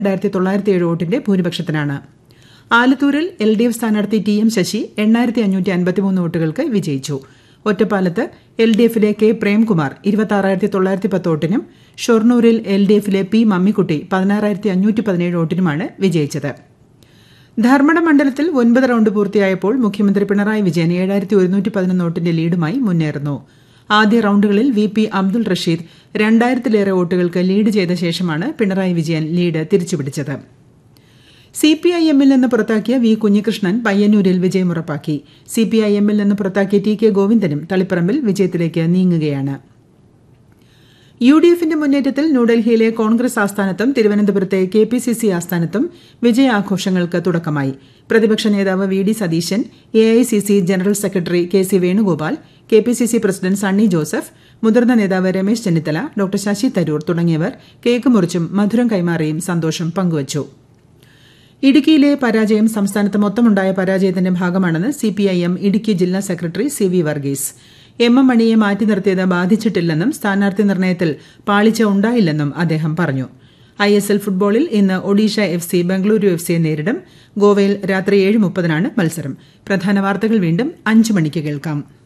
രണ്ടായിരത്തി തൊള്ളായിരത്തി ഏഴ് വോട്ടിന്റെ ഭൂരിപക്ഷത്തിനാണ് ആലത്തൂരിൽ എൽ ഡി എഫ് സ്ഥാനാർത്ഥി ടി എം ശശി എണ്ണായിരത്തി അഞ്ഞൂറ്റി അൻപത്തിമൂന്ന് വോട്ടുകൾക്ക് വിജയിച്ചു ഒറ്റപ്പാലത്ത് എൽ ഡി എഫിലെ കെ പ്രേംകുമാർ ഇരുപത്തി ആറായിരത്തി തൊള്ളായിരത്തി പത്ത് വോട്ടിനും ഷൊർണൂരിൽ എൽ ഡി എഫിലെ പി മമ്മിക്കുട്ടി പതിനാറായിരത്തി അഞ്ഞൂറ്റി പതിനേഴ് വോട്ടിനുമാണ് വിജയിച്ചത് ധർമ്മട മണ്ഡലത്തിൽ ഒൻപത് റൌണ്ട് പൂർത്തിയായപ്പോൾ മുഖ്യമന്ത്രി പിണറായി വിജയൻ ഏഴായിരത്തി ഒരുന്നൂറ്റി പതിനൊന്ന് വോട്ടിന്റെ ലീഡുമായി മുന്നേറുന്നു ആദ്യ റൌണ്ടുകളിൽ വി പി അബ്ദുൾ റഷീദ് രണ്ടായിരത്തിലേറെ വോട്ടുകൾക്ക് ലീഡ് ചെയ്ത ശേഷമാണ് പിണറായി വിജയൻ ലീഡ് തിരിച്ചുപിടിച്ചത് സി പി ഐ എമ്മിൽ നിന്ന് പുറത്താക്കിയ വി കുഞ്ഞികൃഷ്ണൻ പയ്യന്നൂരിൽ വിജയമുറപ്പാക്കി സി പി ഐ എമ്മിൽ നിന്ന് പുറത്താക്കിയ ടി കെ ഗോവിന്ദനും തളിപ്പറമ്പിൽ വിജയത്തിലേക്ക് നീങ്ങുകയാണ് യു ഡി എഫിന്റെ മുന്നേറ്റത്തിൽ ന്യൂഡൽഹിയിലെ കോൺഗ്രസ് ആസ്ഥാനത്തും തിരുവനന്തപുരത്തെ കെ പി സി സി ആസ്ഥാനത്തും വിജയാഘോഷങ്ങൾക്ക് തുടക്കമായി പ്രതിപക്ഷ നേതാവ് V D Satheesan A I C C general secretary K C Venugopal K P C C president Sunny Joseph മുതിർന്ന നേതാവ് രമേശ് ചെന്നിത്തല ഡോക്ടർ ശശി തരൂർ തുടങ്ങിയവർ കേക്ക് മുറിച്ചും മധുരം കൈമാറിയും സന്തോഷം പങ്കുവച്ചു ഇടുക്കിയിലെ പരാജയം സംസ്ഥാനത്ത് മൊത്തമുണ്ടായ പരാജയത്തിന്റെ ഭാഗമാണെന്ന് സിപിഐഎം ഇടുക്കി ജില്ലാ secretary C V Varghese M M മണിയെ മാറ്റി നിർത്തിയത് ബാധിച്ചിട്ടില്ലെന്നും സ്ഥാനാർത്ഥി നിർണയത്തിൽ പാളിച്ച ഉണ്ടായില്ലെന്നും അദ്ദേഹം പറഞ്ഞു ഐ എസ് എൽ ഫുട്ബോളിൽ ഇന്ന് Odisha F C Bengaluru F സിയെ നേരിടും ഗോവയിൽ രാത്രി ഏഴ് മുപ്പതിനാണ് മത്സരം പ്രധാന വാർത്തകൾ വീണ്ടും അഞ്ച് മണിക്ക് കേൾക്കാം